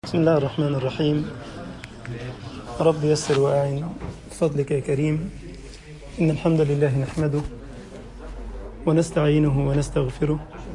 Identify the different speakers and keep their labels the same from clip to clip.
Speaker 1: بسم الله الرحمن الرحيم رب يسر وأعن بفضلك يا كريم إن الحمد لله نحمده ونستعينه ونستغفره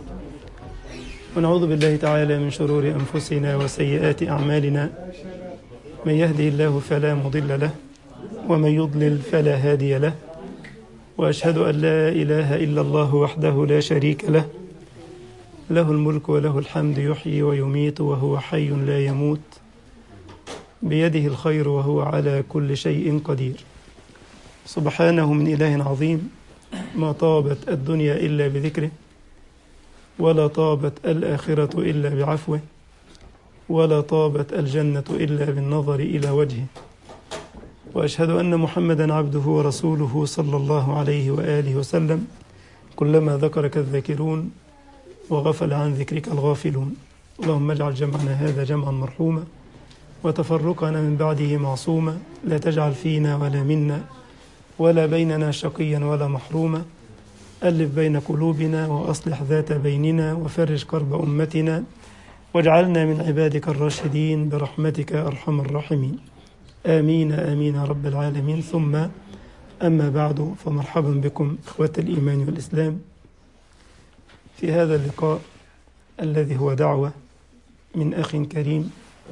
Speaker 1: ونعوذ بالله تعالى من شرور أنفسنا وسيئات أعمالنا من يهدي الله فلا مضل له ومن يضلل فلا هادي له وأشهد أن لا إله إلا الله وحده لا شريك له له الملك وله الحمد يحيي ويميت وهو حي لا يموت بيده الخير وهو على كل شيء قدير سبحانه من إله عظيم ما طابت الدنيا إلا بذكره ولا طابت الآخرة إلا بعفوه ولا طابت الجنة إلا بالنظر إلى وجهه وأشهد أن محمدا عبده ورسوله صلى الله عليه وآله وسلم كلما ذكرك الذاكرون وغفل عن ذكرك الغافلون اللهم اجعل جمعنا هذا جمعا مرحوما وتفرقنا من بعده معصوما لا تجعل فينا ولا منا ولا بيننا شقيا ولا محروما ألف بين قلوبنا وأصلح ذات بيننا وفرج كرب أمتنا واجعلنا من عبادك الراشدين برحمتك أرحم الراحمين آمين آمين يا رب العالمين ثم أما بعد فمرحبا بكم إخوة الإيمان والإسلام في هذا اللقاء الذي هو دعوة من أخ كريم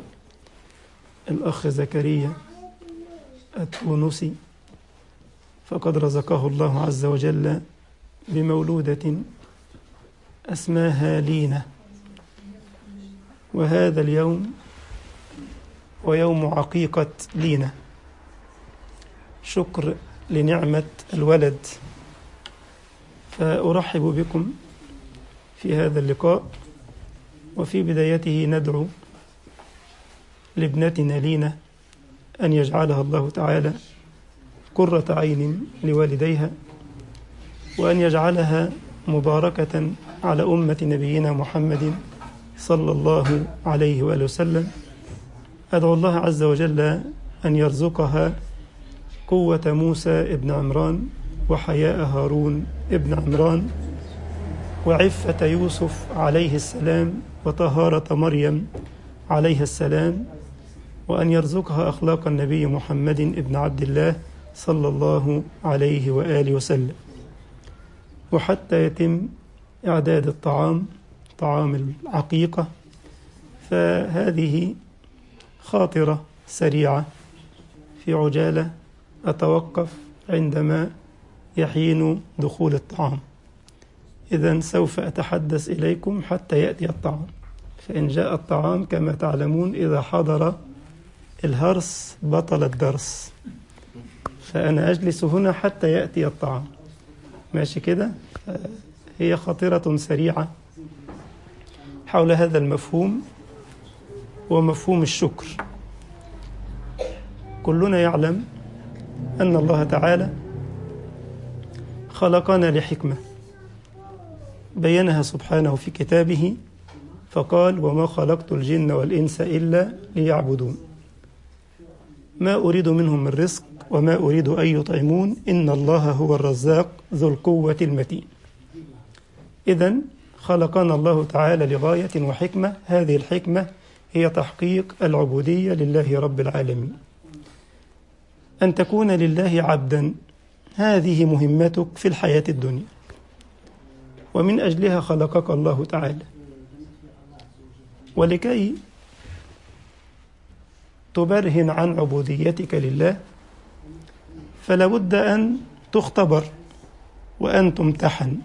Speaker 1: الأخ زكريا التونسي فقد رزقه الله عز وجل بمولودة أسماها لينا وهذا اليوم هو يوم عقيقة لينا شكر لنعمة الولد فأرحب بكم في هذا اللقاء وفي بدايته ندعو لابنتنا لينا أن يجعلها الله تعالى قرة عين لوالديها وأن يجعلها مباركة على أمة نبينا محمد صلى الله عليه وآله وسلم أدعو الله عز وجل أن يرزقها قوة موسى ابن عمران وحياء هارون ابن عمران وعفة يوسف عليه السلام وطهارة مريم عليها السلام وأن يرزقها أخلاق النبي محمد ابن عبد الله صلى الله عليه وآله وسلم وحتى يتم إعداد الطعام طعام العقيقة فهذه خاطرة سريعة في عجالة أتوقف عندما يحين دخول الطعام إذا سوف أتحدث إليكم حتى يأتي الطعام فإن جاء الطعام كما تعلمون إذا حضر الهرس بطل الدرس فأنا أجلس هنا حتى يأتي الطعام ماشي كده هي خطيرة سريعة حول هذا المفهوم ومفهوم الشكر كلنا يعلم أن الله تعالى خلقنا لحكمة بينها سبحانه في كتابه فقال وما خلقت الجن والإنس إلا ليعبدون ما أريد منهم من رزق وما أريد أن يطعمون إن الله هو الرزاق ذو القوة المتين إذا خلقنا الله تعالى لغاية وحكمة هذه الحكمة هي تحقيق العبودية لله رب العالمين أن تكون لله عبدا هذه مهمتك في الحياة الدنيا ومن أجلها خلقك الله تعالى ولكي تبرهن عن عبوديتك لله فلا بد أن تختبر وأن تمتحن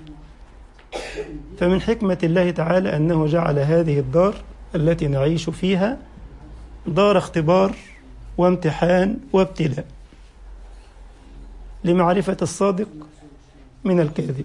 Speaker 1: فمن حكمة الله تعالى أنه جعل هذه الدار التي نعيش فيها دار اختبار وامتحان وابتلاء لمعرفة الصادق من الكاذب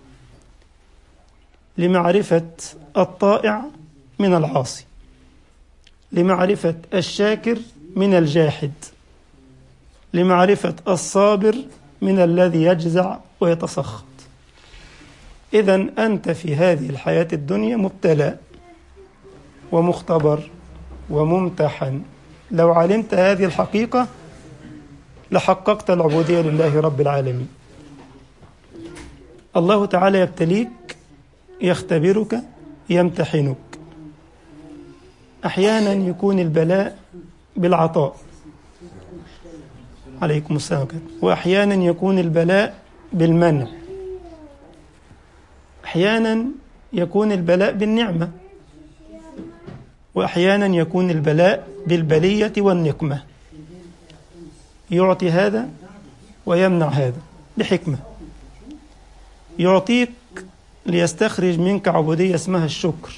Speaker 1: لمعرفة الطائع من العاصي لمعرفة الشاكر من الجاحد لمعرفة الصابر من الذي يجزع ويتسخط إذا أنت في هذه الحياة الدنيا مبتلى ومختبر وممتحن لو علمت هذه الحقيقة لحققت العبودية لله رب العالمين الله تعالى يبتليك يختبرك يمتحنك أحيانا يكون البلاء بالعطاء عليكم السلام عليكم. وأحيانا يكون البلاء بالمنع أحيانا يكون البلاء بالنعمة وأحيانا يكون البلاء بالبلية والنقمة يعطي هذا ويمنع هذا لحكمة يعطيك ليستخرج منك عبودية اسمها الشكر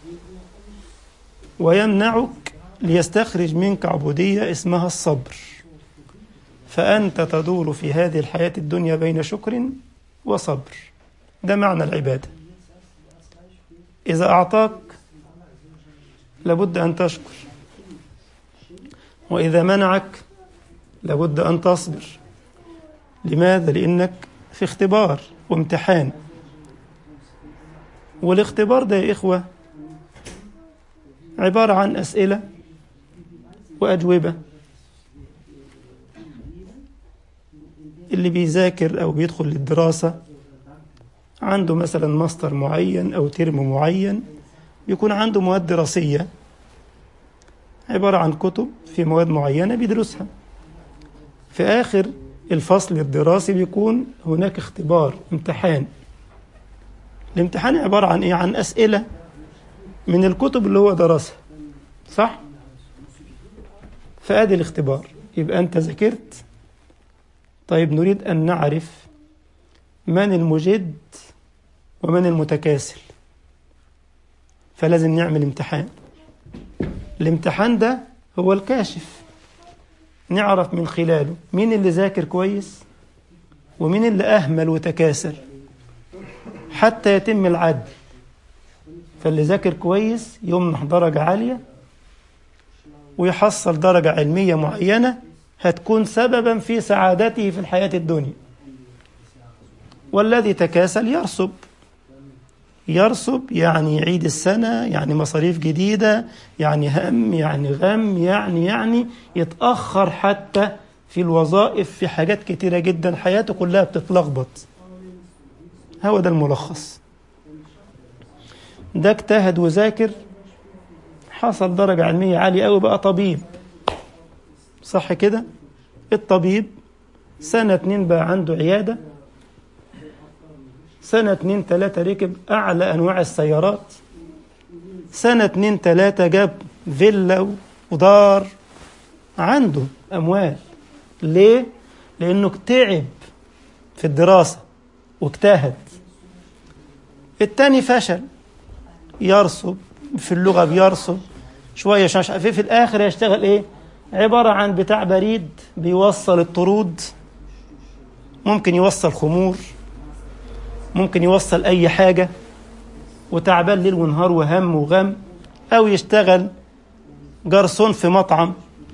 Speaker 1: ويمنعك ليستخرج منك عبودية اسمها الصبر فأنت تدور في هذه الحياة الدنيا بين شكر وصبر ده معنى العبادة إذا أعطاك لابد أن تشكر وإذا منعك لابد أن تصبر لماذا؟ لأنك في اختبار وامتحان والاختبار ده يا إخوة عبارة عن أسئلة وأجوبة اللي بيذاكر أو بيدخل للدراسة عنده مثلا ماستر معين أو ترم معين يكون عنده مواد دراسية عبارة عن كتب في مواد معينة بيدرسها في آخر الفصل الدراسي بيكون هناك اختبار امتحان الامتحان عبارة عن إيه؟ عن أسئلة من الكتب اللي هو درسها صح؟ فآدي الاختبار يبقى أنت ذاكرت طيب نريد أن نعرف من المجد ومن المتكاسل فلازم نعمل امتحان الامتحان ده هو الكاشف نعرف من خلاله مين اللي ذاكر كويس ومين اللي أهمل وتكاسل حتى يتم العدل فاللي ذاكر كويس يمنح درجة عالية ويحصل درجة علمية معينة هتكون سببا في سعادته في الحياة الدنيا والذي تكاسل يرسب يرسب يعني يعيد السنة يعني مصاريف جديدة يعني هم يعني غم يعني يعني يتأخر حتى في الوظائف في حاجات كتيرة جدا حياته كلها بتتلخبط هو ده الملخص ده اجتهد وذاكر حصل درجة علمية عالية قوي بقى طبيب صح كده الطبيب سنة اتنين بقى عنده عيادة سنة اتنين تلاتة ركب أعلى أنواع السيارات سنة اتنين تلاتة جاب فيلا ودار عنده أموال ليه؟ لأنه تعب في الدراسة واجتهد التاني فشل يرسب في اللغة بيرسب شوية شاش في, في الآخر يشتغل إيه؟ عبارة عن بتاع بريد بيوصل الطرود ممكن يوصل خمور ممكن يوصل أي حاجة وتعبان ليل ونهار وهم وغم أو يشتغل جرسون في مطعم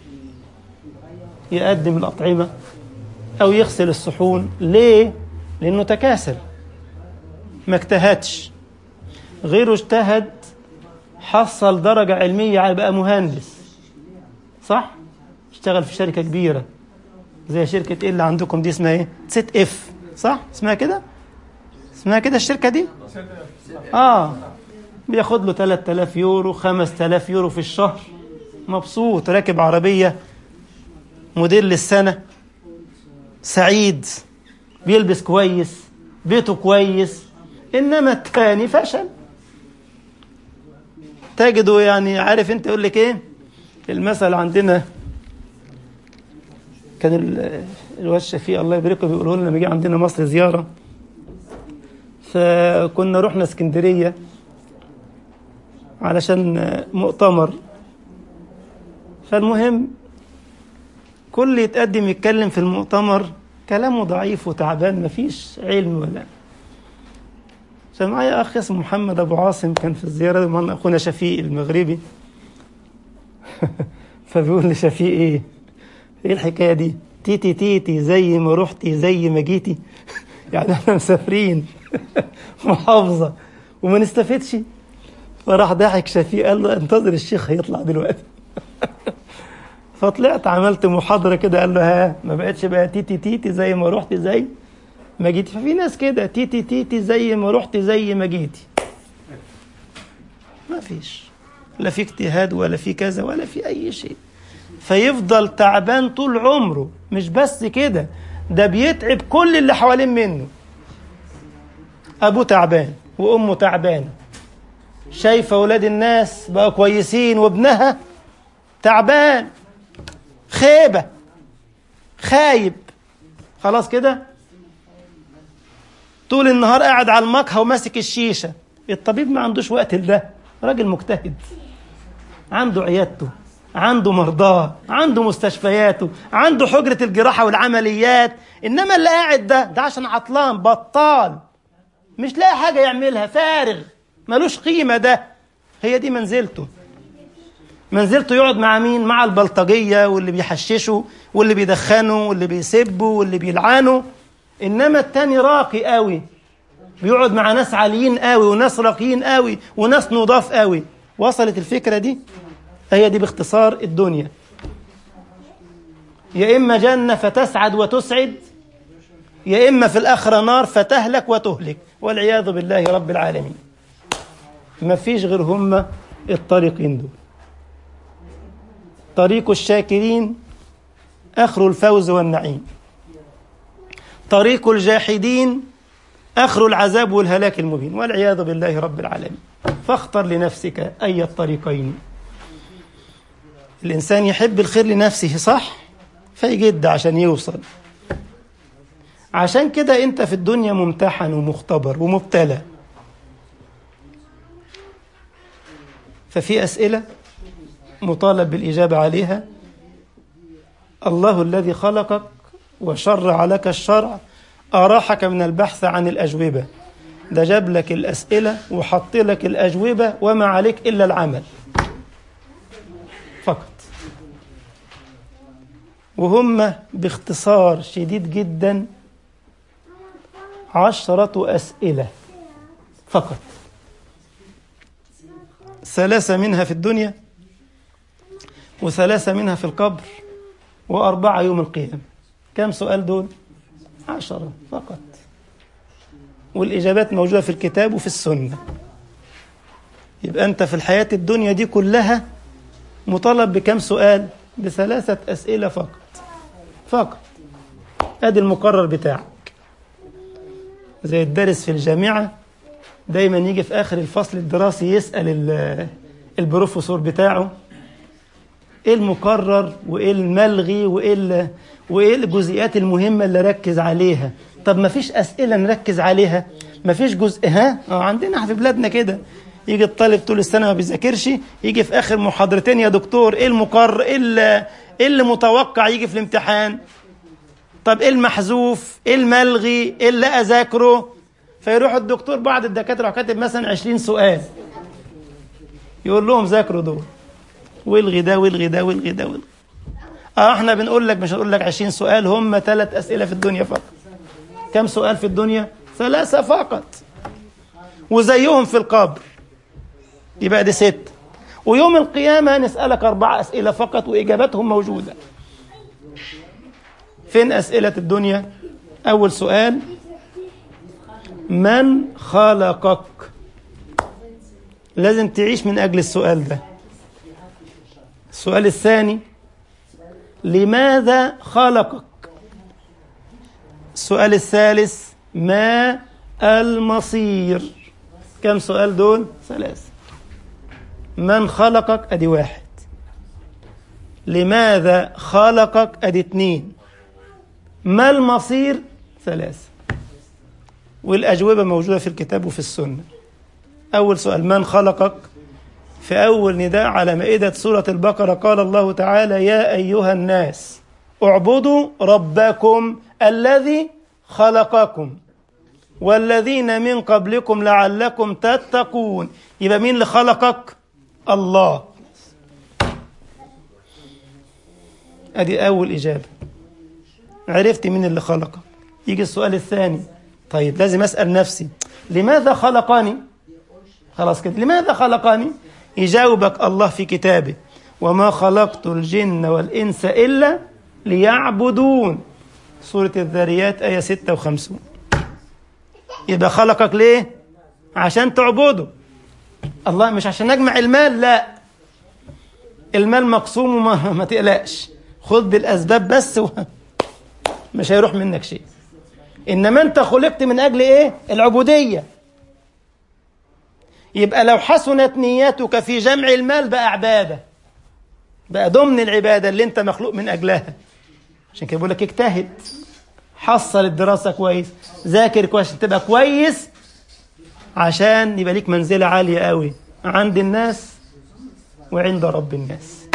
Speaker 1: يقدم الأطعمة أو يغسل الصحون ليه؟ لأنه تكاسل ما اجتهدش غيره اجتهد حصل درجة علمية على بقى مهندس صح؟ اشتغل في شركة كبيرة زي شركة ايه اللي عندكم دي اسمها ايه؟ ست اف صح؟ اسمها كده؟ اسمها كده الشركة دي؟ اه بياخد له 3000 يورو 5000 يورو في الشهر مبسوط راكب عربية موديل السنة سعيد بيلبس كويس بيته كويس انما التاني فشل تجده يعني عارف انت يقول لك ايه المثل عندنا كان الواد شفيق الله يبارك له بيقولوا لنا لما جه عندنا مصر زياره فكنا رحنا اسكندريه علشان مؤتمر فالمهم كل يتقدم يتكلم في المؤتمر كلامه ضعيف وتعبان مفيش علم ولا فمعايا اخ اسمه محمد ابو عاصم كان في الزياره من اخونا شفيق المغربي فبيقول لي شفيق ايه ايه الحكايه دي تيتي تيتي زي ما رحتي زي ما جيتي يعني احنا مسافرين محافظه وما نستفدش فراح ضحك شفيق قال له انتظر الشيخ هيطلع دلوقتي فطلعت عملت محاضره كده قال له ها ما بقتش بقى تيتي تيتي زي ما رحتي زي ما جيتي ففي ناس كده تيتي تيتي زي ما رحتي زي ما جيتي ما فيش لا في اجتهاد ولا في كذا ولا في أي شيء فيفضل تعبان طول عمره مش بس كده ده بيتعب كل اللي حوالين منه أبوه تعبان وأمه تعبانة شايفة ولاد الناس بقوا كويسين وابنها تعبان خيبة خايب خلاص كده طول النهار قاعد على المقهى وماسك الشيشة الطبيب ما عندوش وقت لده راجل مجتهد عنده عيادته عنده مرضاه عنده مستشفياته عنده حجرة الجراحة والعمليات إنما اللي قاعد ده ده عشان عطلان بطال مش لاقي حاجة يعملها فارغ ملوش قيمة ده هي دي منزلته منزلته يقعد مع مين مع البلطجية واللي بيحششوا واللي بيدخنوا واللي بيسبوا واللي بيلعنوا إنما التاني راقي قوي بيقعد مع ناس عاليين قوي وناس راقيين قوي وناس نضاف قوي وصلت الفكرة دي هي دي باختصار الدنيا يا إما جنة فتسعد وتسعد يا إما في الآخرة نار فتهلك وتهلك والعياذ بالله رب العالمين ما فيش غير هم الطريقين دول طريق الشاكرين آخر الفوز والنعيم طريق الجاحدين آخر العذاب والهلاك المبين والعياذ بالله رب العالمين فاختر لنفسك أي الطريقين الإنسان يحب الخير لنفسه صح فيجد عشان يوصل عشان كده أنت في الدنيا ممتحن ومختبر ومبتلى ففي أسئلة مطالب بالإجابة عليها الله الذي خلقك وشرع لك الشرع أراحك من البحث عن الأجوبة ده جاب لك الأسئلة وحط لك الأجوبة وما عليك إلا العمل فقط وهم باختصار شديد جدا عشرة أسئلة فقط ثلاثة منها في الدنيا وثلاثة منها في القبر وأربعة يوم القيامة كم سؤال دول؟ عشرة فقط والإجابات موجودة في الكتاب وفي السنة يبقى أنت في الحياة الدنيا دي كلها مطالب بكم سؤال؟ بثلاثة أسئلة فقط فقط أدي المقرر بتاعك زي الدارس في الجامعة دايما يجي في آخر الفصل الدراسي يسأل البروفيسور بتاعه ايه المقرر وايه الملغي وايه وايه الجزئيات المهمه اللي ركز عليها طب ما فيش اسئله نركز عليها ما فيش جزء ها اه عندنا في بلادنا كده يجي الطالب طول السنه ما بيذاكرش يجي في اخر محاضرتين يا دكتور ايه المقرر ايه اللي, إيه اللي متوقع يجي في الامتحان طب ايه المحذوف ايه الملغي ايه اللي اذاكره فيروح الدكتور بعض الدكاتره كاتب مثلا 20 سؤال يقول لهم ذاكروا دول والغي ده والغي ده والغي ده والغي اه احنا بنقول لك مش هنقول لك 20 سؤال هم ثلاث اسئله في الدنيا فقط كم سؤال في الدنيا ثلاثه فقط وزيهم في القبر يبقى دي ست ويوم القيامه نسالك اربع اسئله فقط واجاباتهم موجوده فين اسئله الدنيا اول سؤال من خلقك لازم تعيش من اجل السؤال ده السؤال الثاني لماذا خلقك السؤال الثالث ما المصير كم سؤال دول ثلاثة من خلقك ادي واحد لماذا خلقك ادي اتنين ما المصير ثلاثة والأجوبة موجودة في الكتاب وفي السنة أول سؤال من خلقك في أول نداء على مائدة سورة البقرة قال الله تعالى يا أيها الناس اعبدوا ربكم الذي خلقكم والذين من قبلكم لعلكم تتقون يبقى مين اللي خلقك الله ادي اول اجابه عرفت مين اللي خلقك يجي السؤال الثاني طيب لازم اسال نفسي لماذا خلقني خلاص كده لماذا خلقني يجاوبك الله في كتابه وما خلقت الجن والإنس إلا ليعبدون سورة الذاريات آية 56 يبقى خلقك ليه عشان تعبده الله مش عشان نجمع المال لا المال مقسوم وما ما تقلقش خد بالاسباب بس و... مش هيروح منك شيء انما انت خلقت من اجل ايه العبوديه يبقى لو حسنت نيتك في جمع المال بقى عباده بقى ضمن العباده اللي انت مخلوق من اجلها عشان كده بيقول لك اجتهد حصل الدراسه كويس ذاكر كويس عشان تبقى كويس عشان يبقى ليك منزله عاليه قوي عند الناس وعند رب الناس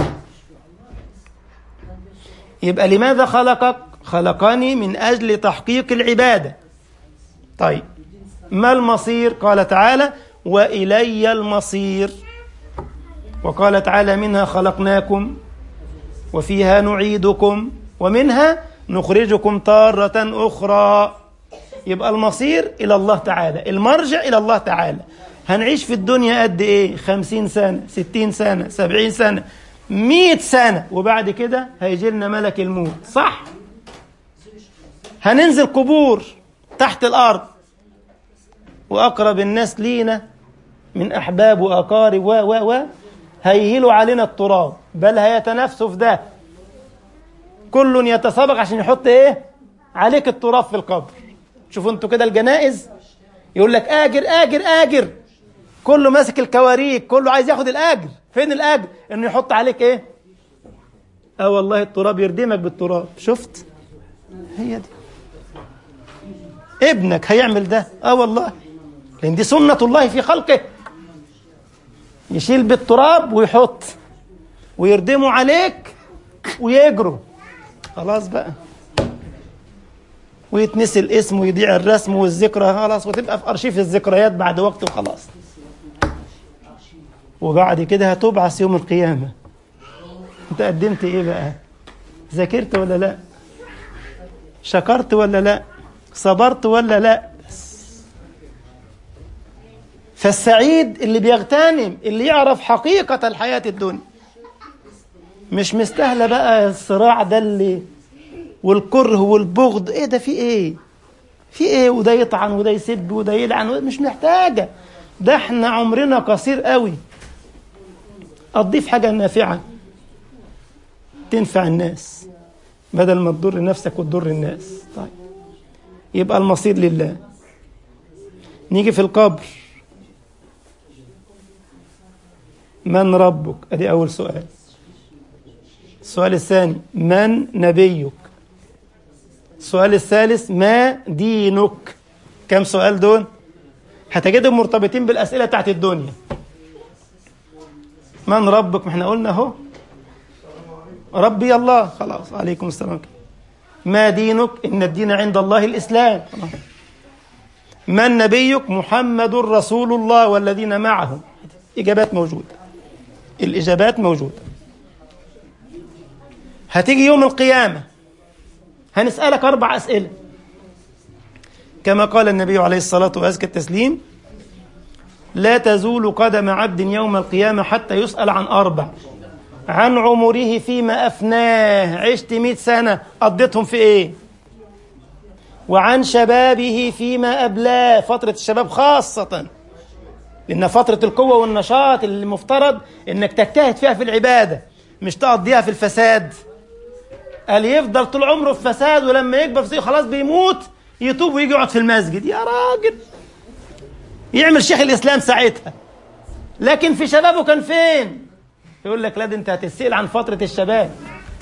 Speaker 1: يبقى لماذا خلقك خلقني من أجل تحقيق العبادة طيب ما المصير قال تعالى وإلي المصير وقال تعالى منها خلقناكم وفيها نعيدكم ومنها نخرجكم تارة أخرى يبقى المصير إلى الله تعالى المرجع إلى الله تعالى هنعيش في الدنيا قد إيه خمسين سنة ستين سنة سبعين سنة مئة سنة وبعد كده هيجي لنا ملك الموت صح هننزل قبور تحت الأرض وأقرب الناس لينا من أحباب وأقارب و و و هيهيلوا علينا التراب بل هيتنافسوا في ده كل يتسابق عشان يحط ايه عليك التراب في القبر شوفوا انتوا كده الجنائز يقول لك اجر اجر اجر كله ماسك الكواريك كله عايز ياخد الاجر فين الاجر انه يحط عليك ايه اه والله التراب يردمك بالتراب شفت هي دي ابنك هيعمل ده اه والله لان دي سنة الله في خلقه يشيل بالتراب ويحط ويردموا عليك ويجروا خلاص بقى ويتنسي الاسم ويضيع الرسم والذكرى خلاص وتبقى في ارشيف الذكريات بعد وقت وخلاص وبعد كده هتبعث يوم القيامة انت قدمت ايه بقى ذاكرت ولا لا شكرت ولا لا صبرت ولا لا فالسعيد اللي بيغتنم اللي يعرف حقيقة الحياة الدنيا مش مستاهلة بقى الصراع ده اللي والكره والبغض ايه ده في ايه في ايه وده يطعن وده يسب وده يلعن مش محتاجة ده احنا عمرنا قصير قوي اضيف حاجة نافعة تنفع الناس بدل ما تضر نفسك وتضر الناس طيب يبقى المصير لله نيجي في القبر من ربك ادي اول سؤال السؤال الثاني من نبيك السؤال الثالث ما دينك كم سؤال دول هتجدهم مرتبطين بالاسئله بتاعت الدنيا من ربك ما احنا قلنا اهو ربي الله خلاص عليكم السلام ما دينك ان الدين عند الله الاسلام خلاص. من نبيك محمد رسول الله والذين معه اجابات موجوده الاجابات موجوده هتيجي يوم القيامه هنسالك اربع اسئله كما قال النبي عليه الصلاه وازكى التسليم لا تزول قدم عبد يوم القيامه حتى يسال عن اربع عن عمره فيما أفناه عشت مئة سنة قضيتهم في إيه وعن شبابه فيما أبلاه فترة الشباب خاصة لأن فترة القوة والنشاط اللي المفترض إنك تجتهد فيها في العبادة مش تقضيها في الفساد قال يفضل طول عمره في فساد ولما يكبر في خلاص بيموت يتوب ويجي يقعد في المسجد يا راجل يعمل شيخ الإسلام ساعتها لكن في شبابه كان فين يقول لك لا ده انت هتسأل عن فترة الشباب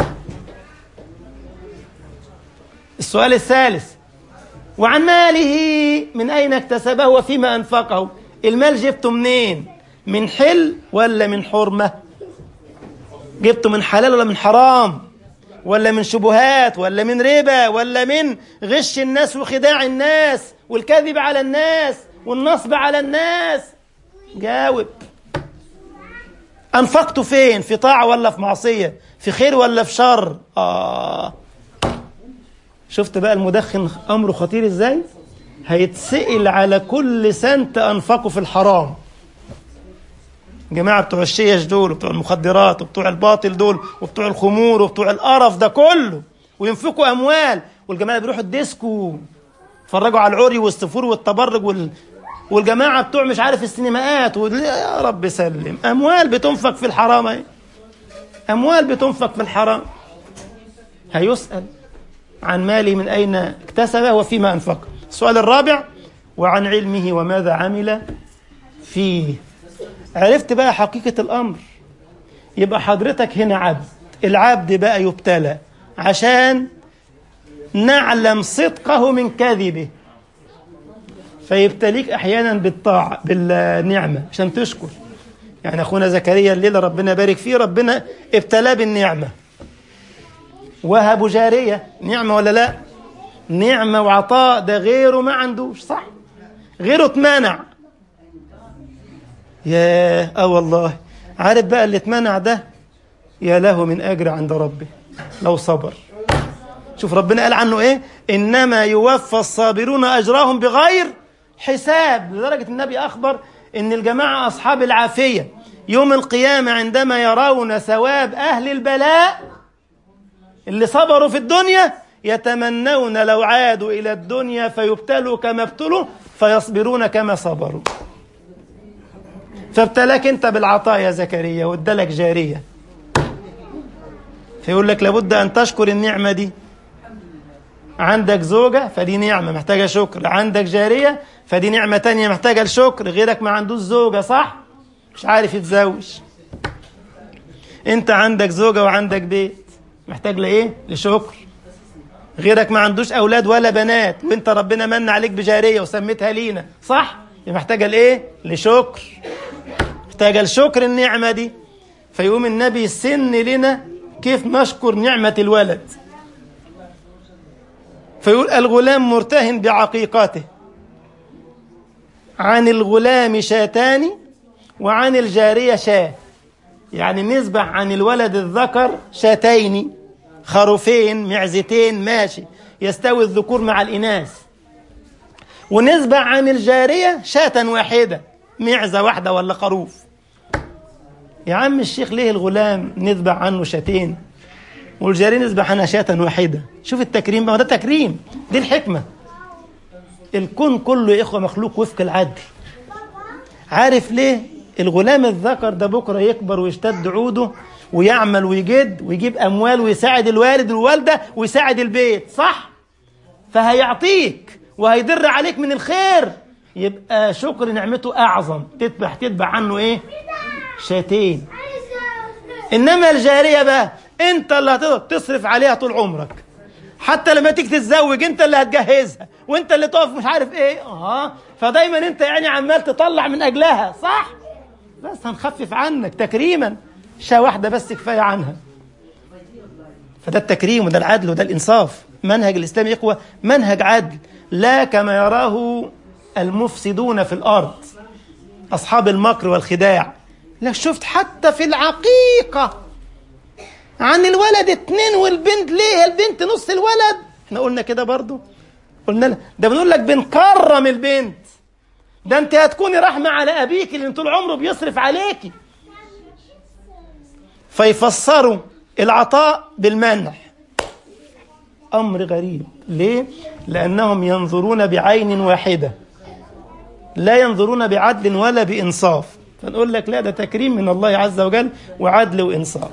Speaker 1: السؤال الثالث وعن ماله من أين اكتسبه وفيما أنفقه المال جبته منين من حل ولا من حرمة جبته من حلال ولا من حرام ولا من شبهات ولا من ربا ولا من غش الناس وخداع الناس والكذب على الناس والنصب على الناس جاوب أنفقته فين في طاعة ولا في معصية في خير ولا في شر آه شفت بقى المدخن أمره خطير إزاي هيتسئل على كل سنت أنفقه في الحرام جماعة بتوع الشيش دول وبتوع المخدرات وبتوع الباطل دول وبتوع الخمور وبتوع القرف ده كله وينفقوا أموال والجماعة بيروحوا الديسكو يتفرجوا على العري والسفور والتبرج وال... والجماعة بتوع مش عارف السينمائات وال... يا رب سلم أموال بتنفق في الحرام اهي أموال بتنفق في الحرام هيسأل عن ماله من أين اكتسبه وفيما أنفقه السؤال الرابع وعن علمه وماذا عمل فيه عرفت بقى حقيقة الأمر يبقى حضرتك هنا عبد العبد بقى يبتلى عشان نعلم صدقه من كذبه فيبتليك احيانا بالطاعه بالنعمه عشان تشكر يعني اخونا زكريا الليله ربنا يبارك فيه ربنا ابتلاه بالنعمه وهب جاريه نعمه ولا لا نعمه وعطاء ده غيره ما عندوش صح غيره اتمنع يا اه والله عارف بقى اللي اتمنع ده يا له من اجر عند ربه لو صبر شوف ربنا قال عنه ايه انما يوفى الصابرون اجرهم بغير حساب لدرجه النبي اخبر ان الجماعه اصحاب العافيه يوم القيامه عندما يرون ثواب اهل البلاء اللي صبروا في الدنيا يتمنون لو عادوا الى الدنيا فيبتلوا كما ابتلوا فيصبرون كما صبروا فابتلاك انت بالعطاء يا زكريا وادالك جاريه فيقول لك لابد ان تشكر النعمه دي عندك زوجة فدي نعمة محتاجة شكر عندك جارية فدي نعمة تانية محتاجة الشكر غيرك ما عندوش زوجة صح مش عارف يتزوج انت عندك زوجة وعندك بيت محتاج لايه لشكر غيرك ما عندوش اولاد ولا بنات وانت ربنا من عليك بجارية وسميتها لينا صح محتاجة لايه لشكر محتاجة لشكر النعمة دي فيقوم النبي يسن لنا كيف نشكر نعمة الولد فيقول الغلام مرتهن بعقيقته عن الغلام شاتان وعن الجارية شاة يعني نسبة عن الولد الذكر شاتين خروفين معزتين ماشي يستوي الذكور مع الإناث ونسبة عن الجارية شاة واحدة معزة واحدة ولا خروف يا عم الشيخ ليه الغلام نسبة عنه شاتين والجارية نسبة عنها شاة واحدة شوف التكريم بقى ده تكريم دي الحكمة الكون كله يا إخوة مخلوق وفق العدل عارف ليه الغلام الذكر ده بكرة يكبر ويشتد عوده ويعمل ويجد ويجيب أموال ويساعد الوالد والوالدة ويساعد البيت صح فهيعطيك وهيدر عليك من الخير يبقى شكر نعمته أعظم تتبع تتبع عنه إيه شاتين إنما الجارية بقى أنت اللي هتقدر تصرف عليها طول عمرك حتى لما تيجي تتزوج انت اللي هتجهزها وانت اللي تقف مش عارف ايه اه فدايما انت يعني عمال تطلع من اجلها صح بس هنخفف عنك تكريما شاة واحدة بس كفاية عنها فده التكريم وده العدل وده الإنصاف منهج الإسلام يقوى منهج عدل لا كما يراه المفسدون في الأرض أصحاب المكر والخداع لا شفت حتى في العقيقة عن الولد اتنين والبنت ليه البنت نص الولد احنا قلنا كده برضو قلنا له ده بنقول لك بنكرم البنت ده انت هتكوني رحمة على ابيك اللي طول عمره بيصرف عليكي فيفسروا العطاء بالمنع امر غريب ليه لانهم ينظرون بعين واحده لا ينظرون بعدل ولا بانصاف فنقول لك لا ده تكريم من الله عز وجل وعدل وانصاف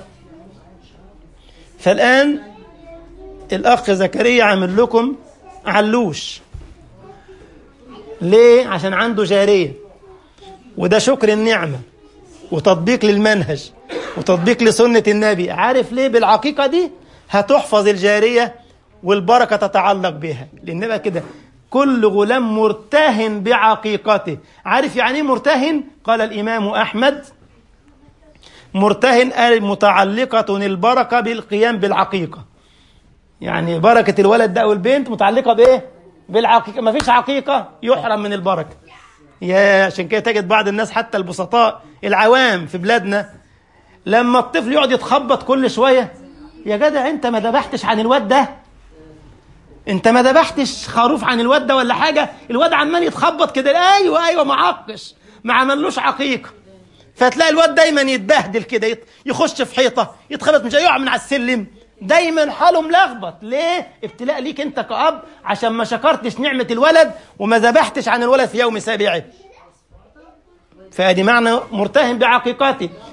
Speaker 1: فالآن الأخ زكريا عامل لكم علوش ليه؟ عشان عنده جارية وده شكر النعمة وتطبيق للمنهج وتطبيق لسنة النبي عارف ليه بالعقيقة دي هتحفظ الجارية والبركة تتعلق بها لأن بقى كده كل غلام مرتهن بعقيقته عارف يعني ايه مرتهن قال الإمام أحمد مرتهن أي متعلقة البركة بالقيام بالعقيقة يعني بركة الولد ده أو البنت متعلقة بإيه؟ بالعقيقة ما فيش عقيقة يحرم من البركة يا عشان كده تجد بعض الناس حتى البسطاء العوام في بلادنا لما الطفل يقعد يتخبط كل شوية يا جدع انت ما ذبحتش عن الواد ده انت ما ذبحتش خروف عن الواد ده ولا حاجة الواد عمال يتخبط كده ايوه ايوه معقش ما عملوش عقيقة فتلاقي الواد دايما يتبهدل كده يخش في حيطه يتخبط مش يقع من على السلم دايما حاله ملخبط ليه ابتلاء ليك انت كأب عشان ما شكرتش نعمة الولد وما ذبحتش عن الولد في يوم سابعه فادي معنى مرتهن بعقيقته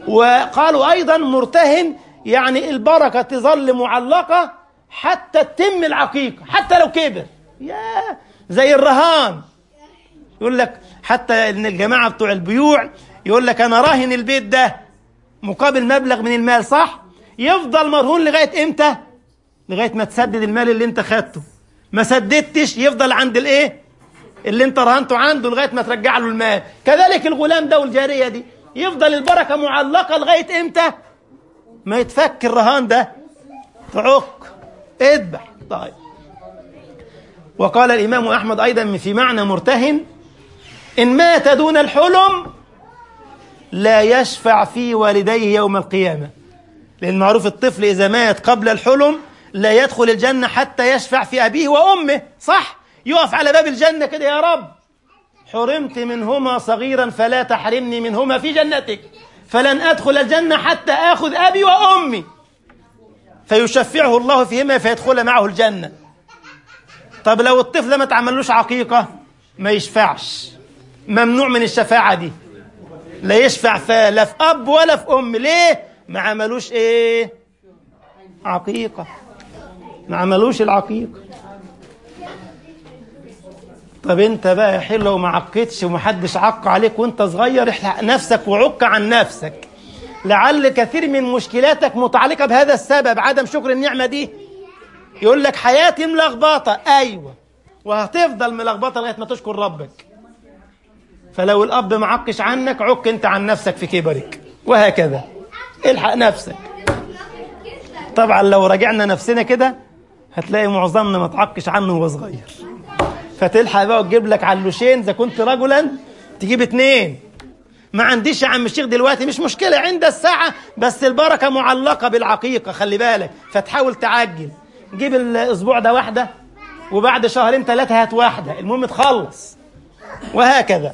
Speaker 1: وقالوا أيضا مرتهن يعني البركة تظل معلقة حتى تتم العقيقة حتى لو كبر يا زي الرهان يقول لك حتى ان الجماعة بتوع البيوع يقول لك انا راهن البيت ده مقابل مبلغ من المال صح يفضل مرهون لغاية امتى لغاية ما تسدد المال اللي انت خدته ما سددتش يفضل عند الايه اللي انت رهنته عنده لغاية ما ترجع له المال كذلك الغلام ده والجارية دي يفضل البركة معلقة لغاية امتى ما يتفك الرهان ده تعق اذبح طيب وقال الإمام أحمد أيضا في معنى مرتهن إن مات دون الحلم لا يشفع في والديه يوم القيامة لأن معروف الطفل إذا مات قبل الحلم لا يدخل الجنة حتى يشفع في أبيه وأمه صح يقف على باب الجنة كده يا رب حرمت منهما صغيرا فلا تحرمني منهما في جنتك فلن أدخل الجنة حتى آخذ أبي وأمي فيشفعه الله فيهما فيدخل معه الجنة طب لو الطفل ما تعملوش عقيقة ما يشفعش ممنوع من الشفاعة دي لا يشفع في لا في أب ولا في أم ليه ما عملوش إيه عقيقة ما عملوش العقيقة طب انت بقى يا حلو وما عقدتش ومحدش عق عليك وانت صغير احلق نفسك وعك عن نفسك لعل كثير من مشكلاتك متعلقة بهذا السبب عدم شكر النعمة دي يقول لك حياتي ملخبطة ايوه وهتفضل ملخبطة لغاية ما تشكر ربك فلو الاب معقش عنك عك انت عن نفسك في كبرك وهكذا الحق نفسك طبعا لو راجعنا نفسنا كده هتلاقي معظمنا ما تعقش عنه وهو صغير فتلحق بقى وتجيب لك علوشين اذا كنت رجلا تجيب اتنين ما عنديش يا عم الشيخ دلوقتي مش مشكلة عند الساعة بس البركة معلقة بالعقيقة خلي بالك فتحاول تعجل جيب الأسبوع ده واحدة وبعد شهرين ثلاثة هات واحدة المهم تخلص وهكذا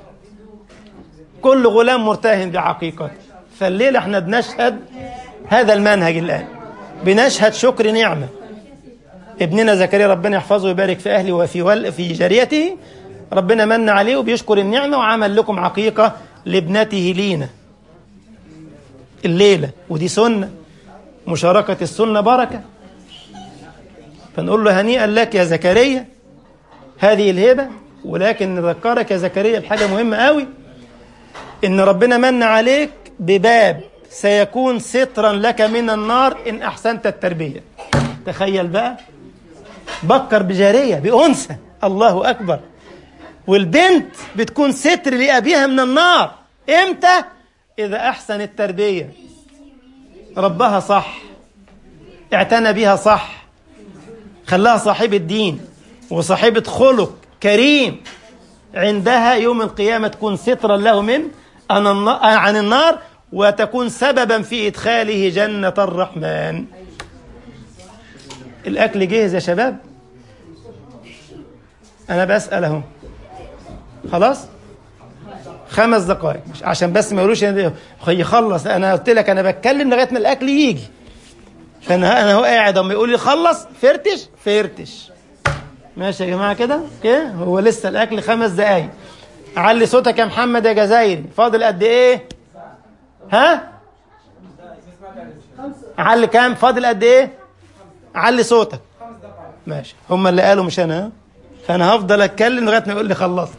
Speaker 1: كل غلام مرتهن بعقيقته فالليلة احنا بنشهد هذا المنهج الآن بنشهد شكر نعمة ابننا زكريا ربنا يحفظه ويبارك في أهله وفي ول في جاريته ربنا من عليه وبيشكر النعمة وعمل لكم عقيقة لابنته لينا الليلة ودي سنة مشاركة السنة بركة فنقول له هنيئا لك يا زكريا هذه الهبة ولكن نذكرك يا زكريا بحاجة مهمة قوي إن ربنا من عليك بباب سيكون سترا لك من النار إن أحسنت التربية تخيل بقى بكر بجارية بأنثى الله أكبر والبنت بتكون ستر لأبيها من النار إمتى؟ إذا أحسن التربية ربها صح اعتنى بها صح خلاها صاحبة دين وصاحبة خلق كريم عندها يوم القيامة تكون سترا له من عن النار وتكون سببا في إدخاله جنة الرحمن الأكل جاهز يا شباب أنا بسأل أهو خلاص خمس دقائق مش عشان بس ما يقولوش يخلص انا قلت لك انا بتكلم لغايه ما الاكل يجي فانا انا هو قاعد اما يقول لي خلص فرتش فرتش ماشي يا جماعه كده كده هو لسه الاكل خمس دقائق علي صوتك يا محمد يا جزايري فاضل قد ايه ها علي كام فاضل قد ايه علي صوتك ماشي هم اللي قالوا مش انا فانا هفضل اتكلم لغايه ما يقول لي خلصت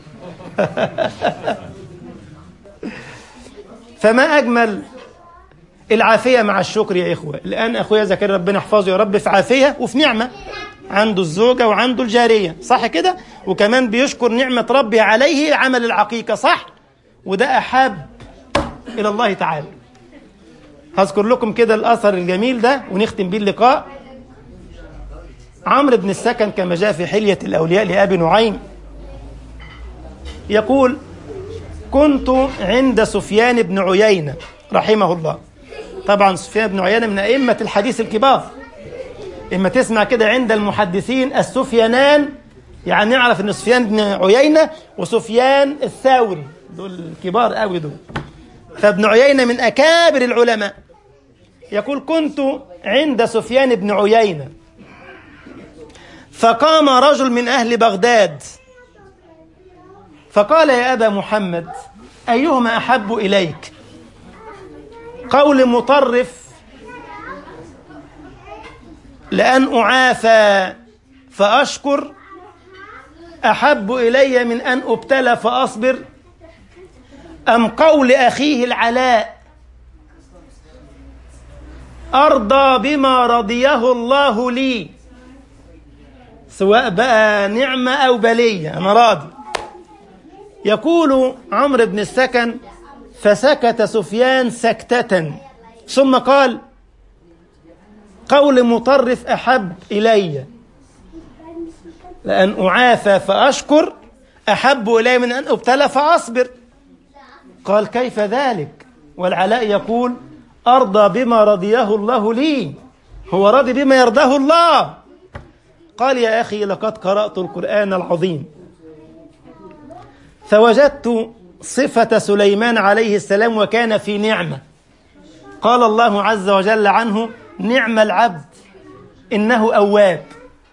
Speaker 1: فما أجمل العافية مع الشكر يا إخوة الآن أخويا زكريا ربنا يحفظه يا رب في عافية وفي نعمة عنده الزوجة وعنده الجارية صح كده وكمان بيشكر نعمة ربي عليه عمل العقيقة صح وده أحب إلى الله تعالى هذكر لكم كده الأثر الجميل ده ونختم بيه اللقاء عمرو بن السكن كما جاء في حلية الأولياء لأبي نعيم يقول كنت عند سفيان بن عيينة رحمه الله طبعا سفيان بن عيينة من أئمة الحديث الكبار إما تسمع كده عند المحدثين السفيانان يعني نعرف أن سفيان بن عيينة وسفيان الثوري دول كبار قوي دول فابن عيينة من أكابر العلماء يقول كنت عند سفيان بن عيينة فقام رجل من أهل بغداد فقال يا أبا محمد أيهما أحب إليك قول مطرف لأن أعافى فأشكر أحب إلي من أن أبتلى فأصبر أم قول أخيه العلاء أرضى بما رضيه الله لي سواء بقى نعمة أو بلية أنا راضي يقول عمرو بن السكن فسكت سفيان سكتة ثم قال قول مطرف أحب إلي لأن أعافى فأشكر أحب إلي من أن أبتلى فأصبر قال كيف ذلك والعلاء يقول أرضى بما رضيه الله لي هو راضي بما يرضاه الله قال يا أخي لقد قرأت القرآن العظيم فوجدت صفة سليمان عليه السلام وكان في نعمة قال الله عز وجل عنه نعم العبد إنه أواب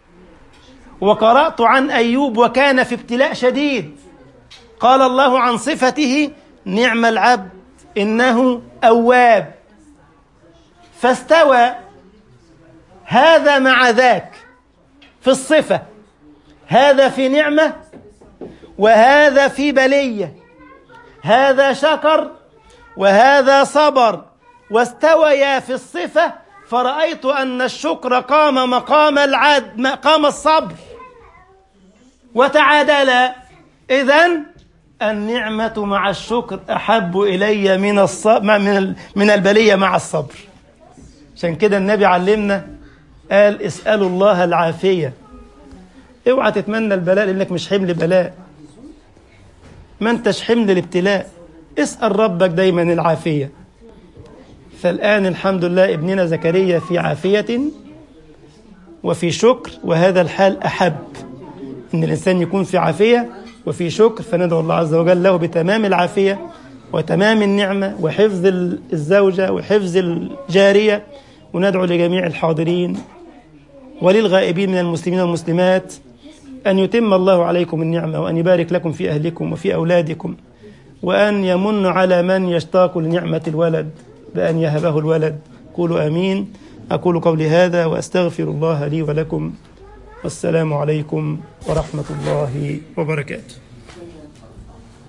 Speaker 1: وقرأت عن أيوب وكان في ابتلاء شديد قال الله عن صفته نعم العبد إنه أواب فاستوى هذا مع ذاك في الصفة هذا في نعمة وهذا في بلية هذا شكر وهذا صبر واستويا في الصفة فرأيت أن الشكر قام مقام العد مقام الصبر وتعادلا إذن النعمة مع الشكر أحب إلي من الصبر من من البلية مع الصبر عشان كده النبي علمنا قال اسألوا الله العافية اوعى تتمنى البلاء لانك مش حمل بلاء ما انتش حمل الابتلاء اسأل ربك دايما العافية فالآن الحمد لله ابننا زكريا في عافية وفي شكر وهذا الحال أحب إن الإنسان يكون في عافية وفي شكر فندعو الله عز وجل له بتمام العافية وتمام النعمة وحفظ الزوجة وحفظ الجارية وندعو لجميع الحاضرين وللغائبين من المسلمين والمسلمات أن يتم الله عليكم النعمة وأن يبارك لكم في أهلكم وفي أولادكم وأن يمن على من يشتاق لنعمة الولد بأن يهبه الولد قولوا آمين أقول قولي هذا وأستغفر الله لي ولكم والسلام عليكم ورحمة الله وبركاته